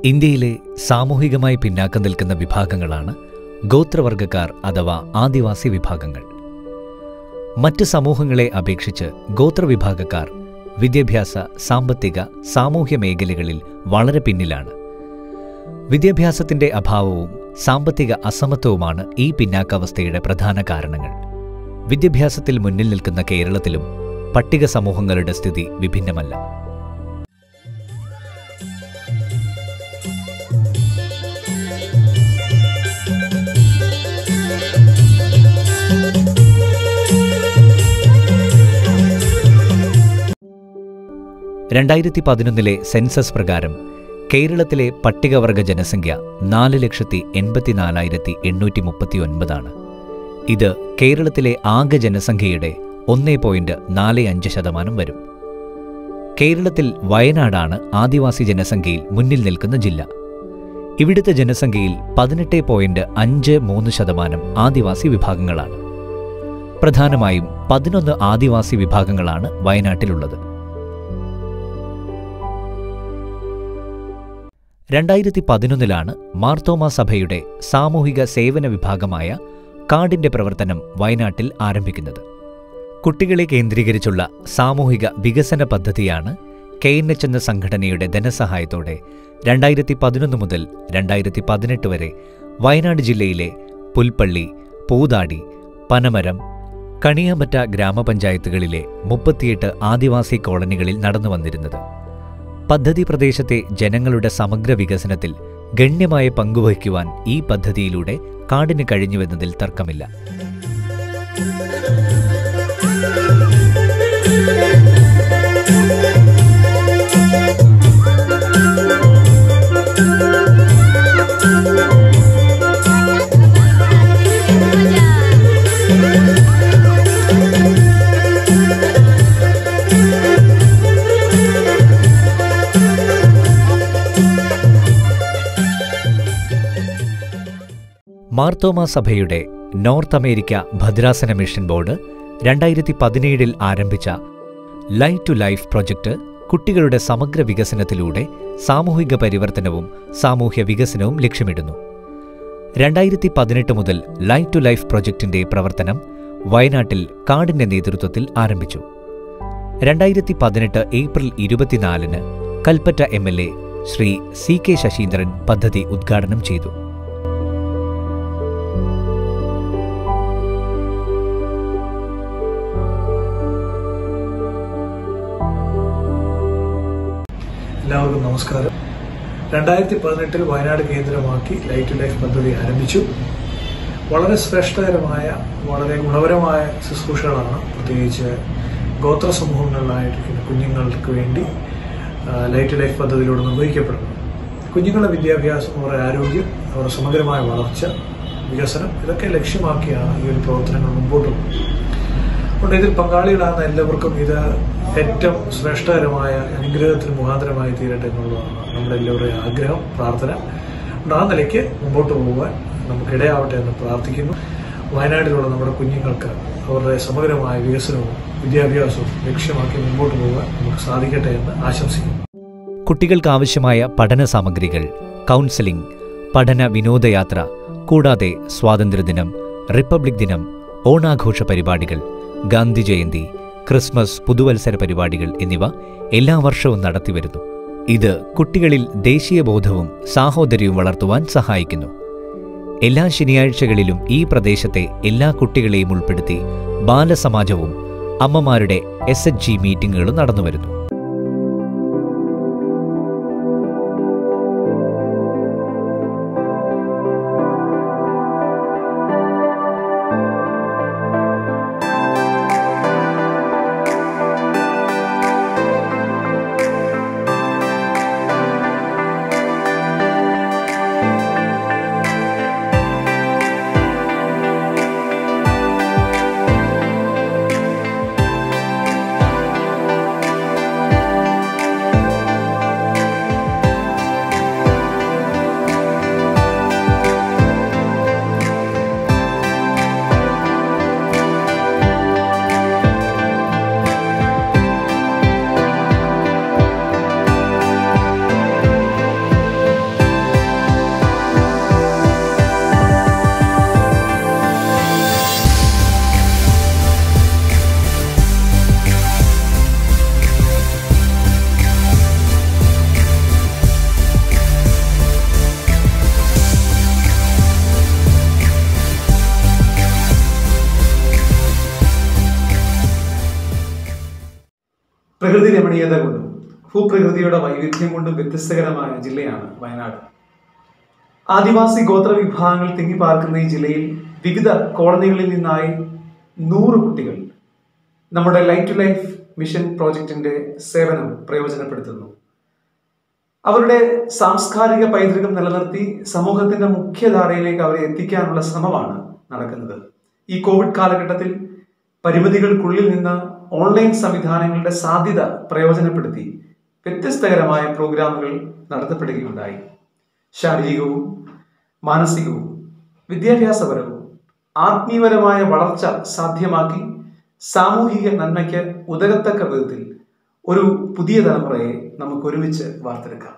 ഇന്ത്യയിലെ സാമൂഹികമായി പിന്നാക്കം നിൽക്കുന്ന വിഭാഗങ്ങളാണ് ഗോത്രവർഗക്കാർ അഥവാ ആദിവാസി വിഭാഗങ്ങൾ മറ്റ് സമൂഹങ്ങളെ അപേക്ഷിച്ച് ഗോത്രവിഭാഗക്കാർ വിദ്യാഭ്യാസ സാമ്പത്തിക സാമൂഹ്യ മേഖലകളിൽ വളരെ പിന്നിലാണ് വിദ്യാഭ്യാസത്തിന്റെ അഭാവവും സാമ്പത്തിക അസമത്വവുമാണ് ഈ പിന്നാക്കാവസ്ഥയുടെ പ്രധാന കാരണങ്ങൾ വിദ്യാഭ്യാസത്തിൽ മുന്നിൽ നിൽക്കുന്ന കേരളത്തിലും പട്ടിക സമൂഹങ്ങളുടെ സ്ഥിതി വിഭിന്നമല്ല രണ്ടായിരത്തി പതിനൊന്നിലെ സെൻസസ് പ്രകാരം കേരളത്തിലെ പട്ടികവർഗ ജനസംഖ്യ നാല് ലക്ഷത്തി എൺപത്തിനാലായിരത്തി എണ്ണൂറ്റി മുപ്പത്തി ഒൻപതാണ് ഇത് കേരളത്തിലെ ആകെ ജനസംഖ്യയുടെ ഒന്നേ പോയിന്റ് നാല് അഞ്ച് ശതമാനം വരും കേരളത്തിൽ വയനാടാണ് ആദിവാസി ജനസംഖ്യയിൽ മുന്നിൽ നിൽക്കുന്ന ജില്ല ഇവിടുത്തെ ജനസംഖ്യയിൽ പതിനെട്ട് പോയിന്റ് അഞ്ച് മൂന്ന് ശതമാനം ആദിവാസി വിഭാഗങ്ങളാണ് പ്രധാനമായും പതിനൊന്ന് ആദിവാസി വിഭാഗങ്ങളാണ് വയനാട്ടിലുള്ളത് രണ്ടായിരത്തി പതിനൊന്നിലാണ് മാർത്തോമ സഭയുടെ സാമൂഹിക സേവന വിഭാഗമായ കാടിന്റെ പ്രവർത്തനം വയനാട്ടിൽ ആരംഭിക്കുന്നത് കുട്ടികളെ കേന്ദ്രീകരിച്ചുള്ള സാമൂഹിക വികസന പദ്ധതിയാണ് കെ എൻ എച്ച് എന്ന സംഘടനയുടെ ധനസഹായത്തോടെ രണ്ടായിരത്തി പതിനൊന്ന് മുതൽ രണ്ടായിരത്തി പതിനെട്ട് വരെ വയനാട് ജില്ലയിലെ പുൽപ്പള്ളി പൂതാടി പനമരം കണിയാമ്പറ്റ ഗ്രാമപഞ്ചായത്തുകളിലെ മുപ്പത്തിയെട്ട് ആദിവാസി കോളനികളിൽ നടന്നു വന്നിരുന്നത് പദ്ധതി പ്രദേശത്തെ ജനങ്ങളുടെ സമഗ്ര വികസനത്തിൽ ഗണ്യമായ പങ്കുവഹിക്കുവാൻ ഈ പദ്ധതിയിലൂടെ കാടിന് കഴിഞ്ഞുവെന്നതിൽ തർക്കമില്ല മാർത്തോമ സഭയുടെ നോർത്ത് അമേരിക്ക ഭദ്രാസന മിഷൻ ബോർഡ് രണ്ടായിരത്തി പതിനേഴിൽ ആരംഭിച്ച ലൈഫ് ടു ലൈഫ് പ്രൊജക്ട് കുട്ടികളുടെ സമഗ്ര വികസനത്തിലൂടെ സാമൂഹിക പരിവർത്തനവും സാമൂഹ്യ വികസനവും ലക്ഷ്യമിടുന്നു രണ്ടായിരത്തി പതിനെട്ട് മുതൽ ലൈഫ് ടു ലൈഫ് പ്രൊജക്ടിന്റെ പ്രവർത്തനം വയനാട്ടിൽ കാടിന്റെ നേതൃത്വത്തിൽ ആരംഭിച്ചു രണ്ടായിരത്തി പതിനെട്ട് ഏപ്രിൽ ഇരുപത്തിനാലിന് Kalpetta M L A Shri C K Saseendran പദ്ധതി ഉദ്ഘാടനം ചെയ്തു എല്ലാവർക്കും നമസ്കാരം രണ്ടായിരത്തി പതിനെട്ടിൽ വയനാട് കേന്ദ്രമാക്കി ലൈറ്റ് ലൈഫ് പദ്ധതി ആരംഭിച്ചു വളരെ ശ്രേഷ്ഠകരമായ വളരെ ഗുണപരമായ ശുശ്രൂഷകളാണ് പ്രത്യേകിച്ച് ഗോത്ര സമൂഹങ്ങളിലായിരിക്കുന്ന കുഞ്ഞുങ്ങൾക്ക് വേണ്ടി ആ, ലൈറ്റ് ലൈഫ് പദ്ധതിയിലൂടെ നിർവഹിക്കപ്പെടുന്നത് കുഞ്ഞുങ്ങളുടെ വിദ്യാഭ്യാസം അവരുടെ ആരോഗ്യം അവരുടെ സമഗ്രമായ വളർച്ച വികസനം ഇതൊക്കെ ലക്ഷ്യമാക്കിയാണ് ഈ ഒരു പ്രവർത്തനങ്ങൾ മുമ്പോട്ട് പോകുന്നത് അതുകൊണ്ട് ഇതിൽ പങ്കാളികളാകുന്ന എല്ലാവർക്കും ഇത് ഏറ്റവും ശ്രേഷ്ഠകരമായ അനുഗ്രഹത്തിന് മുഖാന്തരമായി തീരട്ടെ എന്നുള്ളതാണ് നമ്മുടെ എല്ലാവരുടെയും ആഗ്രഹം പ്രാർത്ഥന അതുകൊണ്ട് ആ നിലയ്ക്ക് മുമ്പോട്ട് പോകുവാൻ നമുക്കിടയാവട്ടെ എന്ന് പ്രാർത്ഥിക്കുന്നു വയനാട്ടിലുള്ള നമ്മുടെ കുഞ്ഞുങ്ങൾക്ക് അവരുടെ സമഗ്രമായ വികസനവും വിദ്യാഭ്യാസവും ലക്ഷ്യമാക്കി മുമ്പോട്ട് പോകാൻ നമുക്ക് സാധിക്കട്ടെ എന്ന് ആശംസിക്കുന്നു കുട്ടികൾക്കാവശ്യമായ പഠന സാമഗ്രികൾ കൗൺസിലിംഗ് പഠന വിനോദയാത്ര കൂടാതെ സ്വാതന്ത്ര്യദിനം റിപ്പബ്ലിക് ദിനം ഓണാഘോഷ പരിപാടികൾ ഗാന്ധി ജയന്തി ക്രിസ്മസ് പുതുവത്സര പരിപാടികൾ എന്നിവ എല്ലാ വർഷവും നടത്തിവരുന്നു ഇത് കുട്ടികളിൽ ദേശീയബോധവും സാഹോദര്യവും വളർത്തുവാൻ സഹായിക്കുന്നു എല്ലാ ശനിയാഴ്ചകളിലും ഈ പ്രദേശത്തെ എല്ലാ കുട്ടികളെയും ഉൾപ്പെടുത്തി ബാലസമാജവും അമ്മമാരുടെ എസ് എച്ച് ജി മീറ്റിംഗുകളും നടന്നുവരുന്നു രമണീയത കൊണ്ടും ഭൂപ്രകൃതിയുടെ വൈവിധ്യം കൊണ്ടും വ്യത്യസ്തകരമായ ജില്ലയാണ് വയനാട് ആദിവാസി ഗോത്ര വിഭാഗങ്ങൾ തിങ്ങിപ്പാർക്കുന്ന ഈ ജില്ലയിൽ വിവിധ കോളനികളിൽ നിന്നായി നൂറ് കുട്ടികൾ നമ്മുടെ ലൈഫ് ടു ലൈഫ് മിഷൻ പ്രോജക്റ്റിന്റെ സേവനം പ്രയോജനപ്പെടുത്തുന്നു അവരുടെ സാംസ്കാരിക പൈതൃകം നിലനിർത്തി സമൂഹത്തിന്റെ മുഖ്യധാരയിലേക്ക് അവരെ എത്തിക്കാനുള്ള ശ്രമമാണ് നടക്കുന്നത് ഈ കോവിഡ് കാലഘട്ടത്തിൽ പരിമിതികൾക്കുള്ളിൽ നിന്ന് ഓൺലൈൻ സംവിധാനങ്ങളുടെ സാധ്യത പ്രയോജനപ്പെടുത്തി വ്യത്യസ്തകരമായ പ്രോഗ്രാമുകൾ നടത്തപ്പെടുകയുണ്ടായി ശാരീരികവും മാനസികവും വിദ്യാഭ്യാസപരവും ആത്മീയപരമായ വളർച്ച സാധ്യമാക്കി സാമൂഹിക നന്മയ്ക്ക് ഉതകത്തക്ക വിധത്തിൽ ഒരു പുതിയ തലമുറയെ നമുക്ക് ഒരുമിച്ച് വാർത്തെടുക്കാം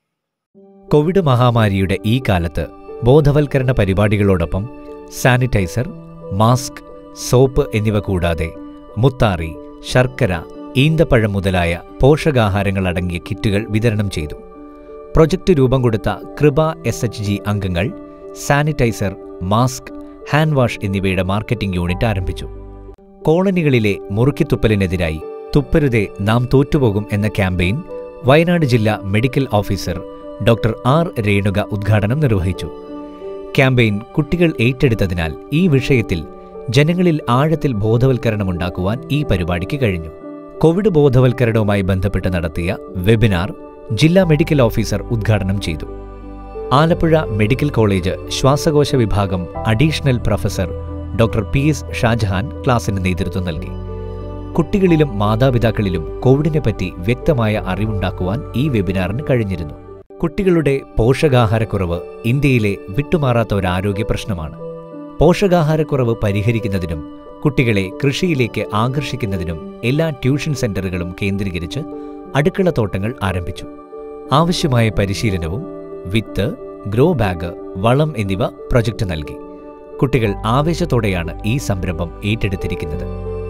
കോവിഡ് മഹാമാരിയുടെ ഈ കാലത്ത് ബോധവൽക്കരണ പരിപാടികളോടൊപ്പം സാനിറ്റൈസർ മാസ്ക് സോപ്പ് എന്നിവ കൂടാതെ മുത്താറി ശർക്കര ഈന്തപ്പഴം മുതലായ പോഷകാഹാരങ്ങൾ അടങ്ങിയ കിറ്റുകൾ വിതരണം ചെയ്തു പ്രൊജക്ട് രൂപം കൊടുത്ത കൃപ എസ് എച്ച് ജി അംഗങ്ങൾ സാനിറ്റൈസർ മാസ്ക് ഹാൻഡ് വാഷ് എന്നിവയുടെ മാർക്കറ്റിംഗ് യൂണിറ്റ് ആരംഭിച്ചു കോളനികളിലെ മുറുക്കിത്തുപ്പലിനെതിരായി തുപ്പരുതേ നാം തോറ്റുപോകും എന്ന ക്യാമ്പയിൻ വയനാട് ജില്ലാ medical officer doctor R Renuka ഉദ്ഘാടനം നിർവഹിച്ചു ക്യാമ്പയിൻ കുട്ടികൾ ഏറ്റെടുത്തതിനാൽ ഈ വിഷയത്തിൽ ജനങ്ങളിൽ ആഴത്തിൽ ബോധവൽക്കരണമുണ്ടാക്കുവാൻ ഈ പരിപാടിക്ക് കഴിഞ്ഞു കോവിഡ് ബോധവൽക്കരണവുമായി ബന്ധപ്പെട്ട് നടത്തിയ വെബിനാർ ജില്ലാ മെഡിക്കൽ ഓഫീസർ ഉദ്ഘാടനം ചെയ്തു ആലപ്പുഴ മെഡിക്കൽ കോളേജ് ശ്വാസകോശ വിഭാഗം additional professor doctor P S Shajahan ക്ലാസിന് നേതൃത്വം നൽകി കുട്ടികളിലും മാതാപിതാക്കളിലും കോവിഡിനെപ്പറ്റി വ്യക്തമായ അറിവുണ്ടാക്കുവാൻ ഈ വെബിനാറിന് കഴിഞ്ഞിരുന്നു കുട്ടികളുടെ പോഷകാഹാരക്കുറവ് ഇന്ത്യയിലെ വിട്ടുമാറാത്ത ഒരു ആരോഗ്യ പ്രശ്നമാണ് പോഷകാഹാരക്കുറവ് പരിഹരിക്കുന്നതിനും കുട്ടികളെ കൃഷിയിലേക്ക് ആകർഷിക്കുന്നതിനും എല്ലാ ട്യൂഷൻ സെന്ററുകളും കേന്ദ്രീകരിച്ച് അടുക്കളത്തോട്ടങ്ങൾ ആരംഭിച്ചു ആവശ്യമായ പരിശീലനവും വിത്ത് ഗ്രോ ബാഗ് വളം എന്നിവ പ്രൊജക്ട് നൽകി കുട്ടികൾ ആവേശത്തോടെയാണ് ഈ സംരംഭം ഏറ്റെടുത്തിരിക്കുന്നത്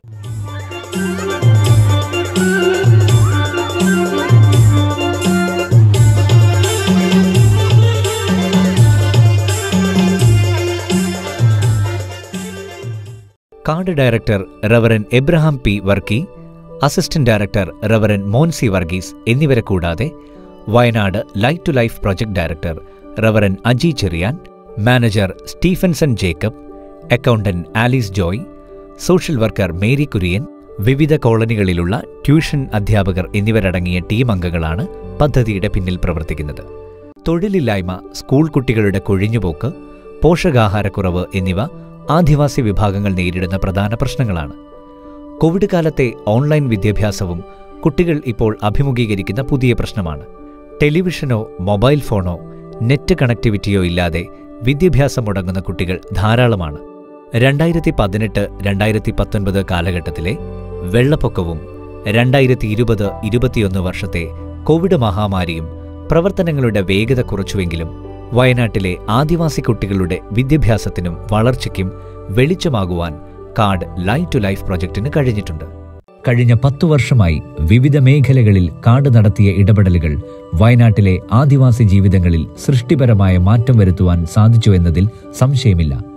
CARD director reverend Abraham P Varkey assistant director reverend Moncy Varghese എന്നിവരെ കൂടാതെ Wayanad life to life project director reverend Aji Cherian manager Stephenson Jacob accountant Alice Joy social worker Mary Kurian വിവിധ കോളനികളിലുള്ള ട്യൂഷൻ അധ്യാപകർ എന്നിവരടങ്ങിയ ടീം അംഗങ്ങളാണ് പദ്ധതിയുടെ പിന്നിൽ പ്രവർത്തിക്കുന്നത് തൊഴിലില്ലായ്മ സ്കൂൾ കുട്ടികളുടെ കൊഴിഞ്ഞുപോക്ക് പോഷകാഹാരക്കുറവ് എന്നിവ ആദിവാസി വിഭാഗങ്ങൾ നേരിടുന്ന പ്രധാന പ്രശ്നങ്ങളാണ് കോവിഡ് കാലത്തെ ഓൺലൈൻ വിദ്യാഭ്യാസവും കുട്ടികൾ ഇപ്പോൾ അഭിമുഖീകരിക്കുന്ന പുതിയ പ്രശ്നമാണ് ടെലിവിഷനോ മൊബൈൽ ഫോണോ നെറ്റ് കണക്ടിവിറ്റിയോ ഇല്ലാതെ വിദ്യാഭ്യാസം മുടങ്ങുന്ന കുട്ടികൾ ധാരാളമാണ് രണ്ടായിരത്തി പതിനെട്ട് രണ്ടായിരത്തി പത്തൊൻപത് കാലഘട്ടത്തിലെ വെള്ളപ്പൊക്കവും രണ്ടായിരത്തി ഇരുപത് ഇരുപത്തിയൊന്ന് വർഷത്തെ കോവിഡ് മഹാമാരിയും പ്രവർത്തനങ്ങളുടെ വേഗത കുറച്ചുവെങ്കിലും വയനാട്ടിലെ ആദിവാസി കുട്ടികളുടെ വിദ്യാഭ്യാസത്തിനും വളർച്ചയ്ക്കും വെളിച്ചമാകുവാൻ കാർഡ് ലൈഫ് ടു ലൈഫ് പ്രൊജക്ടിന് കഴിഞ്ഞിട്ടുണ്ട് കഴിഞ്ഞ പത്തു വർഷമായി വിവിധ മേഖലകളിൽ കാർഡ് നടത്തിയ ഇടപെടലുകൾ വയനാട്ടിലെ ആദിവാസി ജീവിതങ്ങളിൽ സൃഷ്ടിപരമായ മാറ്റം വരുത്തുവാൻ സാധിച്ചു എന്നതിൽ സംശയമില്ല